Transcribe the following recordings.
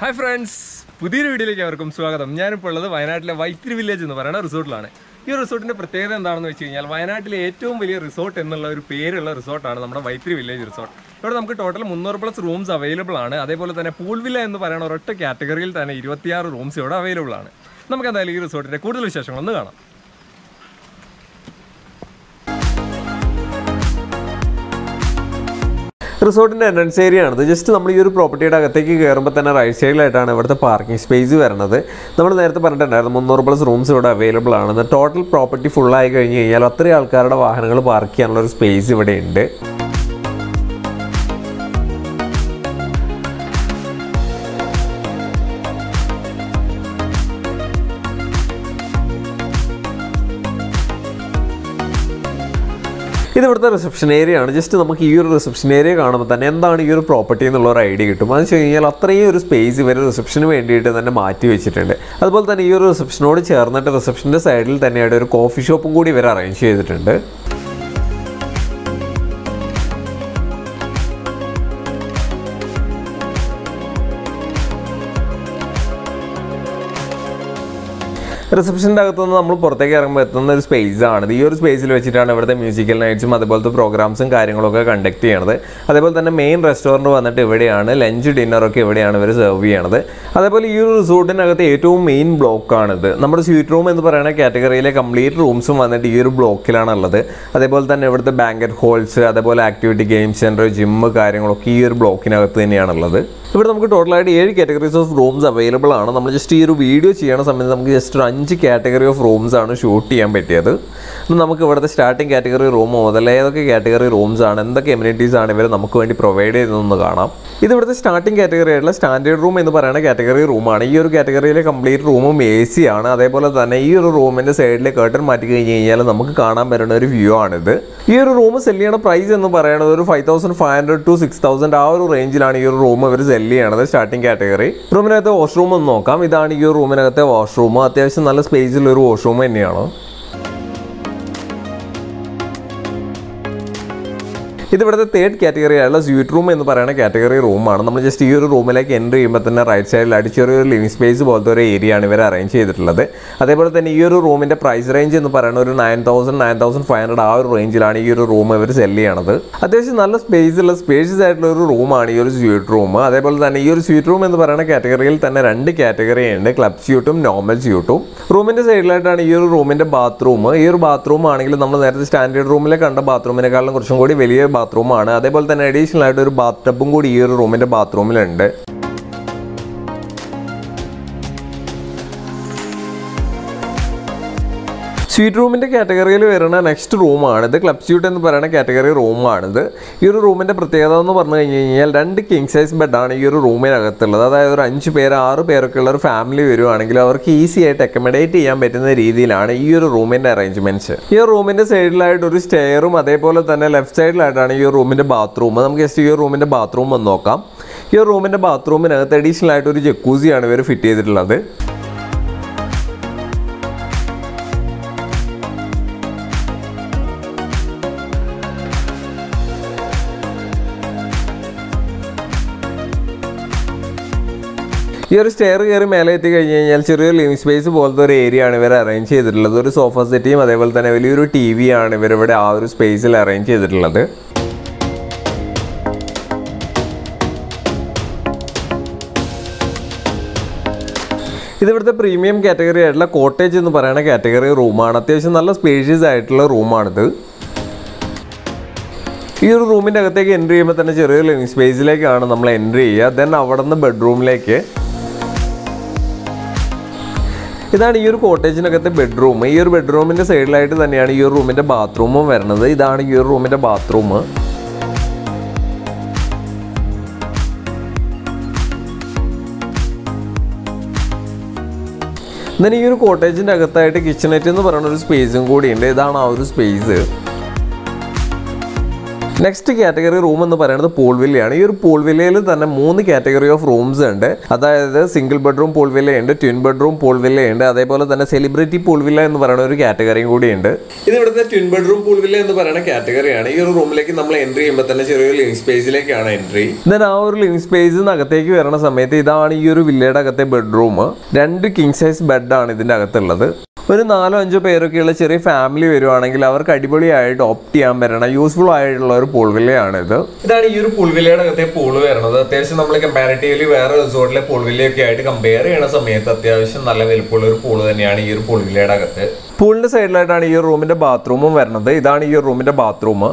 hi friends പുതിയൊരു വീഡിയോയിലേക്ക് അവർക്കും സ്വാഗതം ഞാനിപ്പോൾ ഉള്ളത് വയനാട്ടിലെ വൈത്തിരി വില്ലേജ് എന്ന് പറയുന്ന റിസോർട്ടിലാണ് ഈ റിസോർട്ടിന്റെ പ്രത്യേകത എന്താണെന്ന് വെച്ച് കഴിഞ്ഞാൽ വയനാട്ടിലെ ഏറ്റവും വലിയ റിസോർട്ട് എന്നുള്ള ഒരു പേരുള്ള റിസോർട്ടാണ് നമ്മുടെ വൈത്തിരി വില്ലേജ് റിസോർട്ട് ഇവിടെ നമുക്ക് ടോട്ടൽ മുന്നൂറ് പ്ലസ് റൂംസ് അവൈലബിൾ ആണ് അതേപോലെ തന്നെ പൂൾ വില്ല എന്ന് പറയുന്ന ഒരൊറ്റ കാറ്റഗറിയിൽ തന്നെ ഇരുപത്തിയാറ് റൂംസ് ഇവിടെ അവൈലബിൾ ആണ് നമുക്ക് എന്തായാലും ഈ റിസോർട്ടിന്റെ കൂടുതൽ വിശേഷങ്ങളൊന്ന് കാണാം റിസോർട്ടിൻ്റെ എൻട്രൻസ് ഏരിയ ആണിത് ജസ്റ്റ് നമ്മൾ ഈ ഒരു പ്രോപ്പർട്ടിയുടെ അകത്തേക്ക് കയറുമ്പോൾ തന്നെ റൈറ്റ് സൈഡിലായിട്ടാണ് ഇവിടുത്തെ പാർക്കിംഗ് സ്പേസ് വരുന്നത് നമ്മൾ നേരത്തെ പറഞ്ഞിട്ടുണ്ടായിരുന്നു മുന്നൂറ് പ്ലസ് റൂംസ് ഇവിടെ അവൈലബിൾ ആണെന്ന് ടോട്ടൽ പ്രോപ്പർട്ടി ഫുള്ളായി കഴിഞ്ഞ് കഴിഞ്ഞാൽ അത്രയും ആൾക്കാരുടെ വാഹനങ്ങൾ പാർക്ക് ചെയ്യാനുള്ള ഒരു സ്പേസ് ഇവിടെ ഉണ്ട് ഇത് ഇവിടുത്തെ റിസപ്ഷൻ ഏരിയ ആണ് ജസ്റ്റ് നമുക്ക് ഈ ഒരു റിസപ്ഷൻ ഏരിയ കാണുമ്പോൾ തന്നെ എന്താണ് ഈ ഒരു പ്രോപ്പർട്ടി എന്നുള്ള ഒരു ഐഡിയ കിട്ടും അതെന്ന് വെച്ച് കഴിഞ്ഞാൽ അത്രയും ഒരു സ്പേസ് ഇവർ റിസപ്ഷന് വേണ്ടിയിട്ട് തന്നെ മാറ്റി വെച്ചിട്ടുണ്ട് അതുപോലെ തന്നെ ഈ ഒരു റിസപ്ഷനോട് ചേർന്നിട്ട് റിസപ്ഷൻ്റെ സൈഡിൽ തന്നെയായിട്ട് ഒരു കോഫി ഷോപ്പും കൂടി ഇവർ അറേഞ്ച് ചെയ്തിട്ടുണ്ട് റിസപ്ഷൻ്റെ അകത്തുനിന്ന് നമ്മൾ പുറത്തേക്ക് ഇറങ്ങുമ്പോൾ എത്തുന്ന ഒരു സ്പേസ് ആണ് ഈ ഒരു സ്പേസിൽ വെച്ചിട്ടാണ് ഇവിടുത്തെ മ്യൂസിക്കൽ നൈറ്റ്സും അതുപോലത്തെ പ്രോഗ്രാംസും കാര്യങ്ങളൊക്കെ കണ്ടക്ട് ചെയ്യണത് അതേപോലെ തന്നെ മെയിൻ റെസ്റ്റോറൻറ്റ് വന്നിട്ട് ഇവിടെയാണ് ലഞ്ച് ഡിന്നറൊക്കെ ഇവിടെയാണ് ഇവർ സെർവ് ചെയ്യണത് അതേപോലെ ഈ ഒരു റിസോർട്ടിനകത്ത് ഏറ്റവും മെയിൻ ബ്ലോക്കാണിത് നമ്മുടെ സ്വീറ്റ് റൂം എന്ന് പറയുന്ന കാറ്റഗറിയിലെ കംപ്ലീറ്റ് റൂംസും വന്നിട്ട് ഈ ഒരു ബ്ലോക്കിലാണ് ഉള്ളത് അതേപോലെ തന്നെ ഇവിടുത്തെ ബാങ്കറ്റ് ഹോൾസ് അതേപോലെ ആക്ടിവിറ്റി ഗെയിം സെൻറ്റർ ജിമ്മ് കാര്യങ്ങളൊക്കെ ഈ ഒരു ബ്ലോക്കിനകത്ത് തന്നെയാണുള്ളത് ഇവിടെ നമുക്ക് ടോട്ടലായിട്ട് ഏഴ് കാറ്റഗറീസ് ഓഫ് റൂംസ് അവൈലബിൾ ആണ് നമ്മൾ ജസ്റ്റ് ഈ ഒരു വീഡിയോ ചെയ്യണ സമയത്ത് നമുക്ക് ജസ്റ്റ് ഒരു അഞ്ച് കാറ്റഗറി ഓഫ് റൂംസ് ആണ് ഷൂട്ട് ചെയ്യാൻ പറ്റിയത് ഇന്ന് നമുക്ക് ഇവിടുത്തെ സ്റ്റാർട്ടിംഗ് കാറ്റഗറി റൂം മുതൽ ഏതൊക്കെ കാറ്റഗറി റൂംസ് ആണ് എന്തൊക്കെ എമ്യൂണിറ്റീസ് ആണ് ഇവർ നമുക്ക് വേണ്ടി പ്രൊവൈഡ് ചെയ്തതെന്ന് കാണാം ഇത് ഇവിടുത്തെ സ്റ്റാർട്ടിംഗ് കാറ്റഗറി ആയിട്ടുള്ള സ്റ്റാൻഡേർഡ് റൂം എന്ന് പറയുന്ന കാറ്റഗറി റൂമാണ് ഈ ഒരു കാറ്റഗറിയിലെ കംപ്ലീറ്റ് റൂമും എ സി ആണ് അതേപോലെ തന്നെ ഈ ഒരു റൂമിൻ്റെ സൈഡിലെ കേട്ടൺ മാറ്റി കഴിഞ്ഞ് കഴിഞ്ഞാൽ നമുക്ക് കാണാൻ പറ്റുന്ന ഒരു വ്യൂ ആണിത് ഈ ഒരു റൂം സെല് ചെയ്യണ പ്രൈസ് എന്ന് പറയുന്നത് ഒരു five thousand five hundred to six thousand ആ ഒരു റേഞ്ചിലാണ് ഈ ഒരു റൂം ഇവർ സെല് ചെയ്യണത് സ്റ്റാർട്ടിംഗ് കാറ്റഗറി റൂമിനകത്തെ വാഷ്റൂം ഒന്ന് നോക്കാം ഇതാണ് ഈ ഒരു റൂമിനകത്തെ വാഷ്റൂം അത്യാവശ്യം നല്ല സ്പേസിലുള്ള ഒരു വാഷ്റൂം തന്നെയാണ് ഇത് ഇവിടുത്തെ തേർഡ് കാറ്റഗറി ആയുള്ള സ്വീറ്റ് റൂം എന്ന് പറയുന്ന കാറ്റഗറി റൂമാണ് നമ്മൾ ജസ്റ്റ് ഈ ഒരു റൂമിലേക്ക് എൻ്റർ ചെയ്യുമ്പോൾ തന്നെ റൈറ്റ് സൈഡിലായിട്ട് ചെറിയൊരു ലിവിംഗ് സ്പേസ് പോലത്തെ ഒരു ഏരിയ ആണ് ഇവർ അറേഞ്ച് ചെയ്തിട്ടുള്ളത് അതേപോലെ തന്നെ ഈ ഒരു റൂമിൻ്റെ പ്രൈസ് റേഞ്ച് എന്ന് പറയുന്ന ഒരു nine thousand nine thousand five hundred ആ ഒരു റേഞ്ചിലാണ് ഈ ഒരു റൂം ഇവർ സെല് ചെയ്യണത് അത്യാവശ്യം നല്ല സ്പേസ് ഉള്ള സ്പേഷ്യസ് ആയിട്ടുള്ള ഒരു റൂമാണ് ഈ ഒരു സ്വീറ്റ് റൂം അതേപോലെ തന്നെ ഈ ഒരു സ്വീറ്റ് റൂം എന്ന് പറയുന്ന കാറ്റഗറിയിൽ തന്നെ രണ്ട് കാറ്റഗറി ഉണ്ട് ക്ലബ് സ്യൂട്ടും നോർമൽ സ്യൂട്ടും റൂമിൻ്റെ സൈഡിലായിട്ടാണ് ഈ ഒരു റൂമിൻ്റെ ബാത്റൂം ഈ ഒരു ബാത്റൂം ആണെങ്കിൽ നമ്മൾ നേരത്തെ സ്റ്റാൻഡേർഡ് റൂമിലെ കണ്ട ബാത്റൂമിനെക്കാളും കുറച്ചും കൂടി വലിയ ബാത്റൂമാണ് അതേപോലെ തന്നെ അഡീഷണൽ ആയിട്ട് ഒരു ബാത്ത് ടബും കൂടി ഈ ഒരു റൂമിൻ്റെ ബാത്റൂമിലുണ്ട് സ്വീറ്റ് റൂമിൻ്റെ കാറ്റഗറിയിൽ വരുന്ന നെക്സ്റ്റ് റൂമാണ് ഇത് ക്ലബ് സ്യൂട്ട് എന്ന് പറയുന്ന കാറ്റഗറി റൂമാണിത് ഈ ഒരു റൂമിൻ്റെ പ്രത്യേകത എന്ന് പറഞ്ഞു കഴിഞ്ഞ് കഴിഞ്ഞാൽ രണ്ട് കിങ് സൈസ് ബെഡാണ് ഈ ഒരു റൂമിനകത്തുള്ളത് അതായത് ഒരു അഞ്ച് പേര് ആറ് പേരൊക്കെ ഉള്ള ഒരു ഫാമിലി വരുവാണെങ്കിൽ അവർക്ക് ഈസി ആയിട്ട് അക്കമഡേറ്റ് ചെയ്യാൻ പറ്റുന്ന രീതിയിലാണ് ഈ ഒരു റൂമിൻ്റെ അറേഞ്ച്മെൻറ്റ്സ് ഈ ഒരു റൂമിൻ്റെ സൈഡിലായിട്ട് ഒരു സ്റ്റെയറും അതേപോലെ തന്നെ ലെഫ്റ്റ് സൈഡിലായിട്ടാണ് ഈ ഒരു റൂമിൻ്റെ ബാത്റൂം നമുക്ക് ജസ്റ്റ് ഈ ഒരു റൂമിൻ്റെ ബാത്റൂം ഒന്ന് നോക്കാം ഈ ഒരു റൂമിൻ്റെ ബാത്റൂമിനകത്ത് അഡീഷണൽ ആയിട്ട് ഒരു ജക്കൂസിയാണ് ഇവർ ഫിറ്റ് ചെയ്തിട്ടുള്ളത് ഈ ഒരു സ്റ്റെയർ കയറി മേലെ എത്തി കഴിഞ്ഞ് കഴിഞ്ഞാൽ ചെറിയൊരു ലിവിംഗ് സ്പേസ് പോലത്തെ ഒരു ഏരിയ ആണ് ഇവർ അറേഞ്ച് ചെയ്തിട്ടുള്ളത് ഒരു സോഫ സെറ്റിയും അതേപോലെ തന്നെ വലിയൊരു ടി വി ആണ് ഇവരിവിടെ ആ ഒരു സ്പേസിൽ അറേഞ്ച് ചെയ്തിട്ടുള്ളത് ഇത് ഇവിടുത്തെ പ്രീമിയം കാറ്റഗറി ആയിട്ടുള്ള കോട്ടേജ് എന്ന് പറയുന്ന കാറ്റഗറി റൂമാണ് അത്യാവശ്യം നല്ല സ്പേഷ്യസ് ആയിട്ടുള്ള റൂമാണിത് ഈ ഒരു റൂമിൻ്റെ അകത്തേക്ക് എൻട്രി ചെയ്യുമ്പോൾ തന്നെ ചെറിയൊരു ലിവിംഗ് സ്പേസിലേക്കാണ് നമ്മൾ എൻട്രി ചെയ്യുക ദെൻ അവിടെ നിന്ന് ബെഡ്റൂമിലേക്ക് ഇതാണ് ഈ ഒരു കോട്ടേജിനകത്തെ ബെഡ്റൂം ഈ ഒരു ബെഡ്റൂമിൻ്റെ സൈഡിലായിട്ട് തന്നെയാണ് ഈ ഒരു റൂമിൻ്റെ ബാത്റൂമും വരുന്നത് ഇതാണ് ഈ ഒരു റൂമിൻ്റെ ബാത്റൂം then ഈ ഒരു കോട്ടേജിൻ്റെ അകത്തായിട്ട് കിച്ചണറ്റ് എന്ന് പറയുന്ന ഒരു സ്പേസും കൂടി ഉണ്ട് ഇതാണ് ആ ഒരു സ്പേസ് നെക്സ്റ്റ് കാറ്റഗറി റൂം എന്ന് പറയുന്നത് പൂൾ വില്ലയാണ് ഈ ഒരു പൂൾ വില്ലയിൽ തന്നെ മൂന്ന് കാറ്റഗറി ഓഫ് റൂംസ് ഉണ്ട് അതായത് സിംഗിൾ ബെഡ്റൂം പൂൾ വില്ല ഉണ്ട് ട്വിൻ ബെഡ്റൂം പൂൾ വില്ല ഉണ്ട് അതേപോലെ തന്നെ സെലിബ്രിറ്റി പൂൾ വില്ല എന്ന് പറയുന്ന ഒരു കാറ്റഗറിയും കൂടി ഉണ്ട് ഇത് ഇവിടുത്തെ ട്വിൻ ബെഡ്റൂം പൂൾ വില്ല എന്ന് പറയുന്ന കാറ്റഗറിയാണ് ഈ ഒരു റൂമിലേക്ക് നമ്മൾ എൻട്രി ചെയ്യുമ്പോൾ തന്നെ ചെറിയൊരു ലിവിംഗ് സ്പേസിലേക്കാണ് എൻട്രി ദെൻ ആ ഒരു ലിവിംഗ് സ്പേസ് അകത്തേക്ക് വരുന്ന സമയത്ത് ഇതാണ് ഈ ഒരു വില്ലയുടെ അകത്തെ ബെഡ്റൂം രണ്ട് കിങ് സൈസ് ബെഡാണ് ഇതിന്റെ അകത്തുള്ളത് ഒരു നാലോ അഞ്ചോ പേരൊക്കെയുള്ള ചെറിയ ഫാമിലി വരുവാണെങ്കിൽ അവർക്ക് അടിപൊളിയായിട്ട് ഓപ്റ്റ് ചെയ്യാൻ പറ്റണ യൂസ്ഫുൾ ആയിട്ടുള്ള ഒരു പൂൾ വില്ലയാണ് ഇത് ഇതാണ് ഈ ഒരു പൂൾ വില്ലയുടെ അകത്തെ പൂൾ വരുന്നത് അത്യാവശ്യം നമ്മൾ കമ്പാരിറ്റീവ്ലി വേറെ റിസോർട്ടിലെ പൂൾ വില്ലയൊക്കെ ആയിട്ട് കമ്പയർ ചെയ്യുന്ന സമയത്ത് അത്യാവശ്യം നല്ല വലുപ്പമുള്ള ഒരു പൂൾ തന്നെയാണ് ഈ ഒരു പൂൾ വില്ലയുടെ അകത്ത് പൂളിന്റെ സൈഡിലായിട്ടാണ് ഈ ഒരു റൂമിന്റെ ബാത്റൂമും വരുന്നത് ഇതാണ് ഈ ഒരു റൂമിന്റെ ബാത്റൂം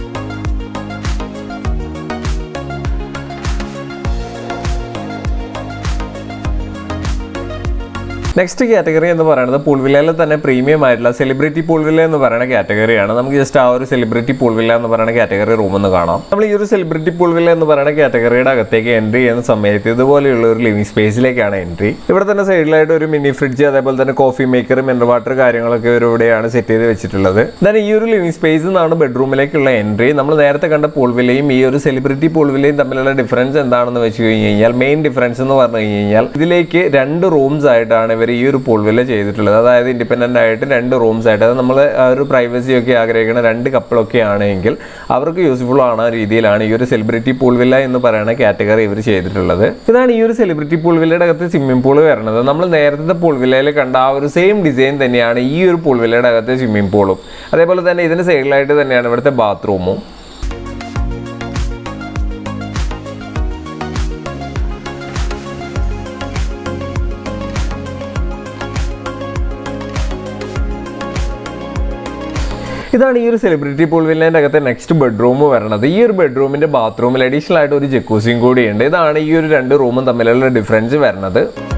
നെക്സ്റ്റ് കാറ്റഗറി എന്ന് പറയുന്നത് പൂൾ വില്ലയിൽ തന്നെ പ്രീമിയം ആയിട്ടുള്ള സെലിബ്രിറ്റി പൂൾ വില്ല എന്ന് പറയുന്ന കാറ്റഗറിയാണ് നമുക്ക് ജസ്റ്റ് ആ ഒരു സെലിബ്രിറ്റി പൂൾ വില്ല എന്ന് പറയുന്ന കാറ്റഗറി റൂം എന്ന് കാണാം നമ്മൾ ഈ ഒരു സെലിബ്രിറ്റി പൂൾ വില്ല എന്ന് പറയുന്ന കാറ്റഗറിയുടെ അകത്തേക്ക് എൻട്രി ചെയ്യുന്ന സമയത്ത് ഇതുപോലെയുള്ള ഒരു ലിവിംഗ് സ്പേസിലേക്കാണ് എൻട്രി ഇവിടെ തന്നെ സൈഡിലായിട്ട് ഒരു മിനി ഫ്രിഡ്ജ് അതേപോലെ തന്നെ കോഫി മേക്കർ മിനറൽ വാട്ടർ കാര്യങ്ങളൊക്കെ ഒരു ഇവിടെയാണ് സെറ്റ് ചെയ്ത് വെച്ചിട്ടുള്ളത് ദാൻ ഈ ഒരു ലിവിംഗ് സ്പേസിൽ നിന്നാണ് ബെഡ്റൂമിലേക്കുള്ള എൻട്രി നമ്മൾ നേരത്തെ കണ്ട പൂൾ വില്ലയും ഈ ഒരു സെലിബ്രിറ്റി പൂൾ വില്ലയും തമ്മിലുള്ള ഡിഫറൻസ് എന്താണെന്ന് വെച്ച് കഴിഞ്ഞ് കഴിഞ്ഞാൽ മെയിൻ ഡിഫറൻസ് എന്ന് പറഞ്ഞു കഴിഞ്ഞ് കഴിഞ്ഞാൽ ഇതിലേക്ക് രണ്ട് റൂംസ് ആയിട്ടാണ് ഇവർ ഈ ഒരു പൂൾ വില്ല ചെയ്തിട്ടുള്ളത് അതായത് ഇൻഡിപെൻഡന്റ് ആയിട്ട് രണ്ട് റൂംസ് ആയിട്ട് അത് നമ്മൾ ഒരു പ്രൈവസി ഒക്കെ ആഗ്രഹിക്കുന്ന രണ്ട് കപ്പിളൊക്കെ ആണെങ്കിൽ അവർക്ക് യൂസ്ഫുൾ ആണ് രീതിയിലാണ് ഈ ഒരു സെലിബ്രിറ്റി പൂൾ വില്ല എന്ന് പറയുന്ന കാറ്റഗറി ഇവർ ചെയ്തിട്ടുള്ളത് ഇതാണ് ഈ ഒരു സെലിബ്രിറ്റി പൂൾ വില്ലയുടെ അകത്ത് സ്വിമ്മിംഗ് പൂൾ വരുന്നത് നമ്മൾ നേരത്തെ പൂൾ വില്ലയിൽ കണ്ട ആ ഒരു സെയിം ഡിസൈൻ തന്നെയാണ് ഈ ഒരു പൂൾ വില്ലയുടെ അകത്ത് സ്വിമ്മിംഗ് പൂളും അതേപോലെ തന്നെ ഇതിന് സൈഡിലായിട്ട് തന്നെയാണ് ഇവിടുത്തെ ബാത്റൂമും ഇതാണ് ഈ ഒരു സെലിബ്രിറ്റി പൂൾ വില്ലേൻ്റെ അകത്തെ നെക്സ്റ്റ് ബെഡ്റൂം വരണത് ഈ ഒരു ബെഡ്റൂമിന്റെ ബാത്റൂമിൽ അഡീഷണൽ ആയിട്ട് ഒരു ജക്കൂസിയും കൂടിയുണ്ട് ഇതാണ് ഈ ഒരു രണ്ട് റൂമും തമ്മിലുള്ള ഡിഫറൻസ് വരുന്നത്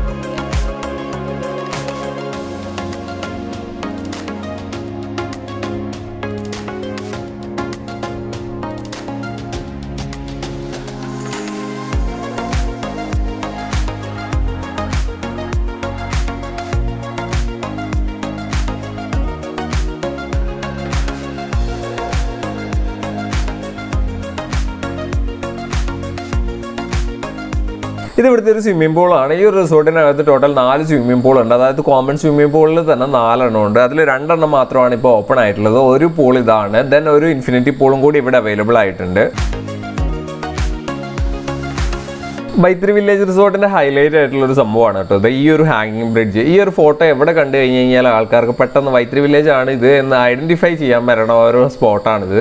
ഇത് ഇവിടുത്തെ ഒരു സ്വിമ്മിംഗ് പൂളാണ് ഈ ഒരു റിസോർട്ടിനകത്ത് ടോട്ടൽ നാല് സ്വിമ്മിംഗ് പൂൾ ഉണ്ട് അതായത് കോമൺ സ്വിമ്മിംഗ് പൂളിൽ തന്നെ നാലെണ്ണം ഉണ്ട് അതിൽ രണ്ടെണ്ണം മാത്രമാണ് ഇപ്പോൾ ഓപ്പൺ ആയിട്ടുള്ളത് ഒരു പൂൾ ഇതാണ് ദെൻ ഒരു ഇൻഫിനിറ്റി പൂളും കൂടി ഇവിടെ അവൈലബിൾ ആയിട്ടുണ്ട് ബൈത്തിരി വില്ലേജ് റിസോർട്ടിന്റെ ഹൈലൈറ്റ് ആയിട്ടുള്ള ഒരു സംഭവമാണ് കേട്ടോ ഇത് ഈ ഒരു ഹാങ്ങിങ് ബ്രിഡ്ജ് ഈ ഒരു ഫോട്ടോ എവിടെ കണ്ടു കഴിഞ്ഞ് കഴിഞ്ഞാൽ ആൾക്കാർക്ക് പെട്ടെന്ന് വൈത്തിരി വില്ലേജ് ആണ് ഇത് എന്ന് ഐഡന്റിഫൈ ചെയ്യാൻ വരണ ഓരോ സ്പോട്ടാണിത്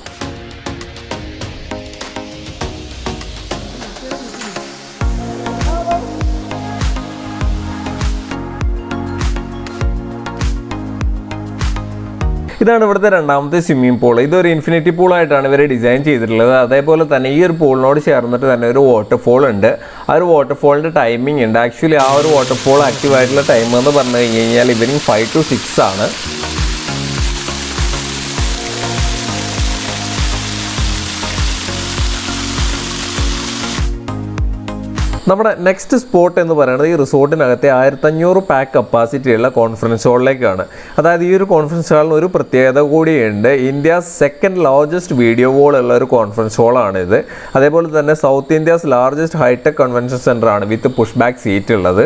ഇതാണ് ഇവിടുത്തെ രണ്ടാമത്തെ സ്വിമ്മിംഗ് പൂൾ ഇതൊരു ഇൻഫിനിറ്റി പൂളായിട്ടാണ് ഇവർ ഡിസൈൻ ചെയ്തിട്ടുള്ളത് അതേപോലെ തന്നെ ഈ ഒരു പൂളിനോട് ചേർന്നിട്ട് തന്നെ ഒരു വാട്ടർഫോൾ ഉണ്ട് ആ ഒരു വാട്ടർഫോളിൻ്റെ ടൈമിംഗ് ഉണ്ട് ആക്ച്വലി ആ ഒരു വാട്ടർഫോൾ ആക്റ്റീവ് ആയിട്ടുള്ള ടൈം എന്ന് പറഞ്ഞു കഴിഞ്ഞ് കഴിഞ്ഞാൽ ഈവനിങ് ഫൈവ് ടു സിക്സ് ആണ് നമ്മുടെ നെക്സ്റ്റ് സ്പോട്ട് എന്ന് പറയുന്നത് ഈ റിസോർട്ടിനകത്തെ ആയിരത്തഞ്ഞൂറ് പാക്ക് കപ്പാസിറ്റി ഉള്ള കോൺഫറൻസ് ഹാളിലേക്കാണ് അതായത് ഈ ഒരു കോൺഫറൻസ് ഹാളിന് ഒരു പ്രത്യേകത കൂടിയുണ്ട് India second largest video wall ഉള്ള ഒരു കോൺഫറൻസ് ഹാളാണ് ഇത് അതേപോലെ തന്നെ south India's largest hitech convention centre with വിത്ത് പുഷ് ബാക്ക് സീറ്റ് ഉള്ളത്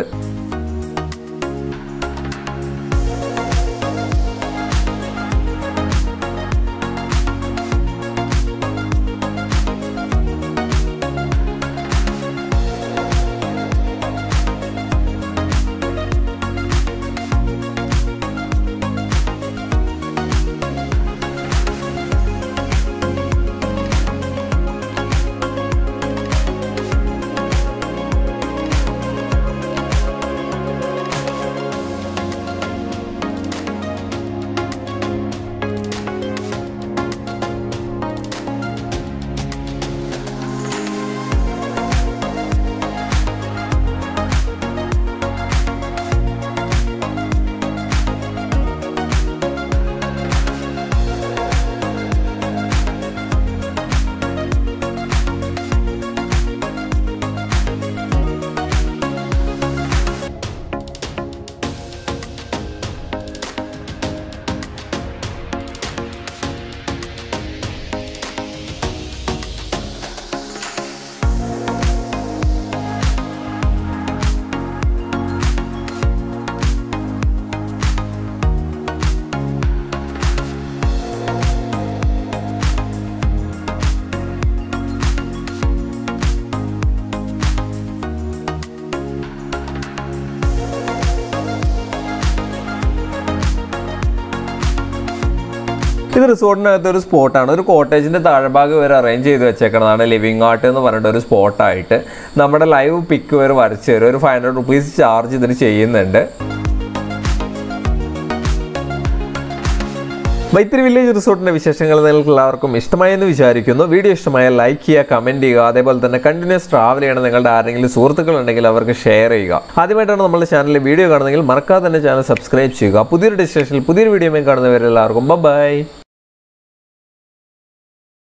ഇത് റിസോർട്ടിനകത്ത് ഒരു സ്പോട്ടാണ് ഒരു കോട്ടേജിൻ്റെ താഴ്ഭാഗം വരെ അറേഞ്ച് ചെയ്ത് വെച്ചേക്കുന്നതാണ് ലിവിങ് ആർട്ട് എന്ന് പറഞ്ഞിട്ട് ഒരു സ്പോട്ടായിട്ട് നമ്മുടെ ലൈവ് പിക്ക് വരെ വരച്ച് തരും ഒരു ഫൈവ് ഹൺഡ്രഡ് റുപ്പീസ് ചാർജ് ഇതിന് ചെയ്യുന്നുണ്ട് മൈത്രി വില്ലേജ് റിസോർട്ടിന്റെ വിശേഷങ്ങൾ നിങ്ങൾക്ക് എല്ലാവർക്കും ഇഷ്ടമായെന്ന് വിചാരിക്കുന്നു വീഡിയോ ഇഷ്ടമായാൽ ലൈക്ക് ചെയ്യുക കമന്റ് ചെയ്യുക അതേപോലെ തന്നെ കണ്ടിന്യൂസ് ട്രാവൽ ചെയ്യണം നിങ്ങളുടെ ആരെങ്കിലും സുഹൃത്തുക്കൾ ഉണ്ടെങ്കിൽ അവർക്ക് ഷെയർ ചെയ്യുക ആദ്യമായിട്ടാണ് നമ്മുടെ ചാനലിൽ വീഡിയോ കാണുന്നതെങ്കിൽ മറക്കാതെ തന്നെ ചാനൽ സബ്സ്ക്രൈബ് ചെയ്യുക പുതിയൊരു ഡെസ്റ്റിനേഷനിൽ പുതിയൊരു വീഡിയോ കാണുന്നവരെല്ലാവർക്കും ബൈ